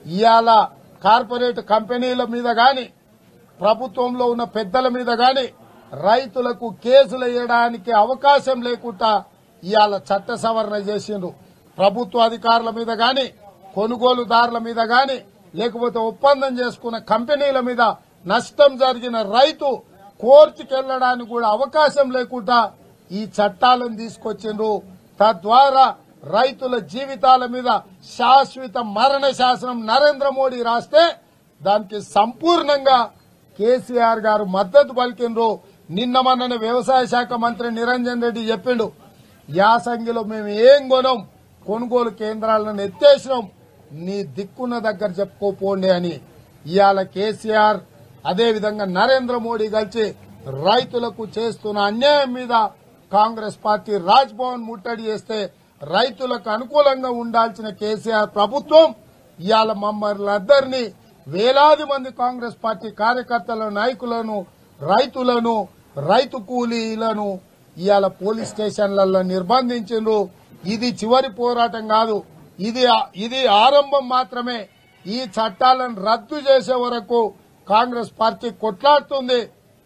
ఇవాళ కార్పొరేట్ కంపెనీల మీద గాని ప్రభుత్వంలో ఉన్న పెద్దల మీద గాని రైతులకు కేసులు వేయడానికి అవకాశం లేకుండా ఇవాళ చట్ట సవరణ చేసిండ్రు ప్రభుత్వ అధికారుల మీద గాని కొనుగోలుదారుల మీద గాని లేకపోతే ఒప్పందం చేసుకున్న కంపెనీల మీద నష్టం జరిగిన రైతు కోర్టుకు వెళ్లడానికి కూడా అవకాశం లేకుండా ఈ చట్టాలను తీసుకొచ్చిండ్రు తద్వారా రైతుల జీవితాల మీద శాశ్వత మరణ శాసనం నరేంద్ర మోడీ రాస్తే దానికి సంపూర్ణంగా కేసీఆర్ గారు మద్దతు పలికిండ్రు నిన్న మొన్న వ్యవసాయ శాఖ మంత్రి నిరంజన్ రెడ్డి చెప్పిండు యాసంగిలో మేము ఏం కొనం కొనుగోలు కేంద్రాలను ఎత్తేసినాం నీ దిక్కున్న దగ్గర చెప్పుకోపోండి అని ఇవాళ కేసీఆర్ అదేవిధంగా నరేంద్ర మోడీ కలిసి రైతులకు చేస్తున్న అన్యాయం మీద కాంగ్రెస్ పార్టీ రాజ్ భవన్ ముట్టడి చేస్తే రైతులకు అనుకూలంగా ఉండాల్సిన కేసీఆర్ ప్రభుత్వం ఇవాళ మమ్మల్ని అందరినీ వేలాది మంది కాంగ్రెస్ పార్టీ కార్యకర్తల నాయకులను రైతులను రైతు కూలీలను ఇవాళ పోలీస్ స్టేషన్లలో నిర్బంధించిండ్రు ఇది చివరి పోరాటం కాదు ఇది ఇది ఆరంభం మాత్రమే ఈ చట్టాలను రద్దు చేసే వరకు కాంగ్రెస్ పార్టీ కొట్లాడుతుంది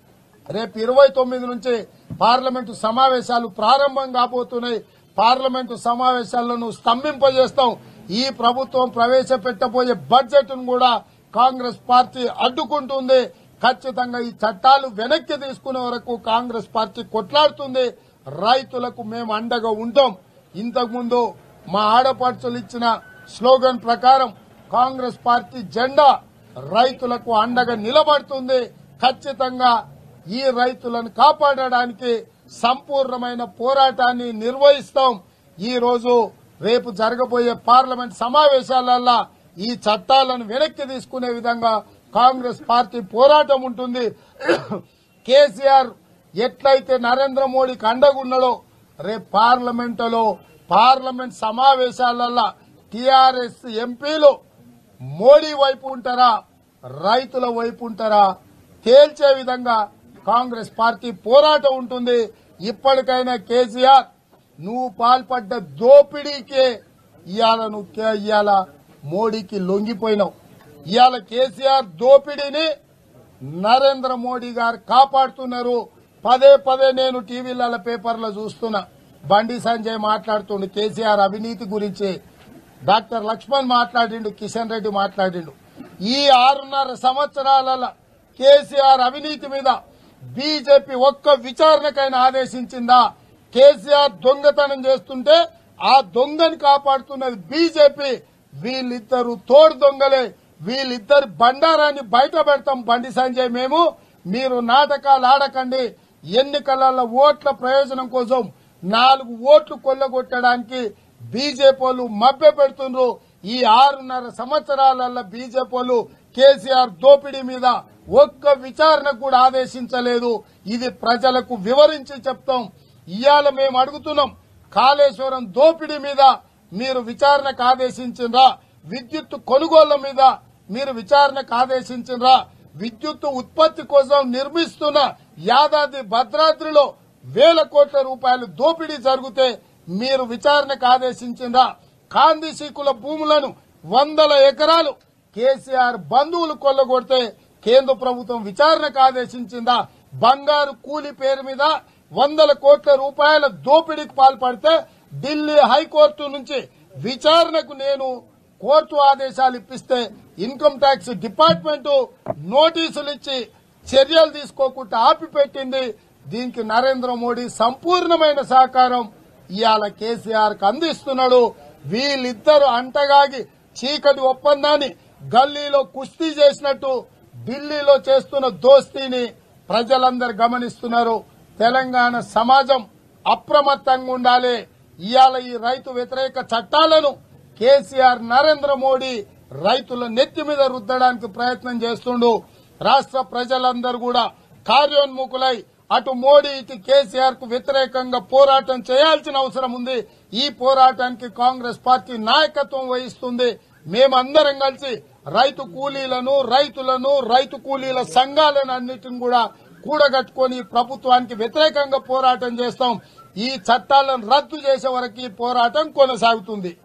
రేపు ఇరవై తొమ్మిది నుంచి పార్లమెంటు సమావేశాలు ప్రారంభం కాబోతున్నాయి పార్లమెంటు సమావేశాలను స్తంభింపజేస్తాం ఈ ప్రభుత్వం ప్రవేశపెట్టబోయే బడ్జెట్ ను కూడా కాంగ్రెస్ పార్టీ అడ్డుకుంటుంది ఖచ్చితంగా ఈ చట్టాలు వెనక్కి తీసుకునే వరకు కాంగ్రెస్ పార్టీ కొట్లాడుతుంది రైతులకు మేము అండగా ఉంటాం ఇంతకుముందు మా ఆడపడుచులు ఇచ్చిన స్లోగన్ ప్రకారం కాంగ్రెస్ పార్టీ జెండా రైతులకు అండగా నిలబడుతుంది ఖచ్చితంగా ఈ రైతులను కాపాడడానికి సంపూర్ణమైన పోరాటాన్ని నిర్వహిస్తాం ఈ రోజు రేపు జరగబోయే పార్లమెంట్ సమావేశాలల్లో ఈ చట్టాలను వెనక్కి తీసుకునే విధంగా కాంగ్రెస్ పార్టీ పోరాటం ఉంటుంది కేసీఆర్ ఎట్లయితే నరేంద్ర మోడీకి అండగున్నాడో రేపు పార్లమెంటులో పార్లమెంట్ సమావేశాలల్లో టీఆర్ఎస్ ఎంపీలు మోడీ వైపు ఉంటారా రైతుల వైపు ఉంటారా తేల్చే విధంగా కాంగ్రెస్ పార్టీ పోరాటం ఉంటుంది ఇప్పటికైనా కేసీఆర్ నువ్వు పాల్పడ్డ దోపిడీకే ఇవాళ నువ్వు కే- ఇవాళ మోడీకి లొంగిపోయినావు ఇవాళ కేసీఆర్ దోపిడీని నరేంద్ర మోడీ గారు కాపాడుతున్నారు పదే పదే నేను టీవీల పేపర్లో చూస్తున్నా బండి సంజయ్ మాట్లాడుతుండు కేసీఆర్ అవినీతి గురించి డాక్టర్ లక్ష్మణ్ మాట్లాడిండు కిషన్ రెడ్డి మాట్లాడిండు ఈ ఆరున్నర సంవత్సరాల కేసీఆర్ అవినీతి మీద బీజేపీ ఒక్క విచారణకైనా ఆదేశించిందా కేసీఆర్ దొంగతనం చేస్తుంటే ఆ దొంగని కాపాడుతున్నది బీజేపీ వీళ్ళిద్దరు తోడు దొంగలే వీళ్ళిద్దరి బండారాన్ని బయట పెడతాం బండి సంజయ్ మేము మీరు నాటకాలు ఆడకండి ఎన్నికలలో ఓట్ల ప్రయోజనం కోసం నాలుగు ఓట్లు కొల్లగొట్టడానికి బీజేపీ వాళ్ళు మభ్య పెడుతుండ్రు ఈ ఆరున్నర సంవత్సరాలలో బీజేపీ వాళ్ళు కేసీఆర్ దోపిడీ మీద ఒక్క విచారణ కూడా ఆదేశించలేదు ఇది ప్రజలకు వివరించి చెప్తాం ఇవాళ మేము అడుగుతున్నాం కాళేశ్వరం దోపిడీ మీద మీరు విచారణకు ఆదేశించిండ్రా విద్యుత్ కొనుగోళ్ల మీద మీరు విచారణకు ఆదేశించిండ్రా విద్యుత్ ఉత్పత్తి కోసం నిర్మిస్తున్న యాదాద్రి భద్రాద్రిలో వేల కోట్ల రూపాయలు దోపిడీ జరిగితే మీరు విచారణకు ఆదేశించిండ్రా కాంది సీకుల భూములను వందల ఎకరాలు కేసీఆర్ బంధువులు కొల్లగొడితే కేంద్ర ప్రభుత్వం విచారణకు ఆదేశించిందా బంగారు కూలి పేరు మీద వందల కోట్ల రూపాయల దోపిడీకి పాల్పడితే ఢిల్లీ హైకోర్టు నుంచి విచారణకు నేను కోర్టు ఆదేశాలు ఇప్పిస్తే ఇన్కమ్ ట్యాక్స్ డిపార్ట్మెంట్ నోటీసులు ఇచ్చి చర్యలు తీసుకోకుండా ఆపిపెట్టింది దీనికి నరేంద్ర మోడీ సంపూర్ణమైన సహకారం ఇవాళ కేసీఆర్ కు అందిస్తున్నాడు వీళ్ళిద్దరు అంటగాగి చీకటి ఒప్పందాన్ని గల్లీలో కుస్తీ చేసినట్టు ఢిల్లీలో చేస్తున్న దోస్తీని ప్రజలందరూ గమనిస్తున్నారు తెలంగాణ సమాజం అప్రమత్తంగా ఉండాలి ఇవాళ ఈ రైతు వ్యతిరేక చట్టాలను కేసీఆర్ నరేంద్ర మోడీ రైతుల నెత్తి మీద రుద్దడానికి ప్రయత్నం చేస్తుండు రాష్ట్ర ప్రజలందరూ కూడా కార్యోన్ముఖులై అటు మోడీ ఇటు కేసీఆర్ కు వ్యతిరేకంగా పోరాటం చేయాల్సిన అవసరం ఉంది ఈ పోరాటానికి కాంగ్రెస్ పార్టీ నాయకత్వం వహిస్తుంది మేమందరం కలిసి రైతు కూలీలను రైతులను రైతు కూలీల సంఘాలను అన్నిటిని కూడా కూడగట్టుకొని ఈ ప్రభుత్వానికి వ్యతిరేకంగా పోరాటం చేస్తాం ఈ చట్టాలను రద్దు చేసే వరకు ఈ పోరాటం కొనసాగుతుంది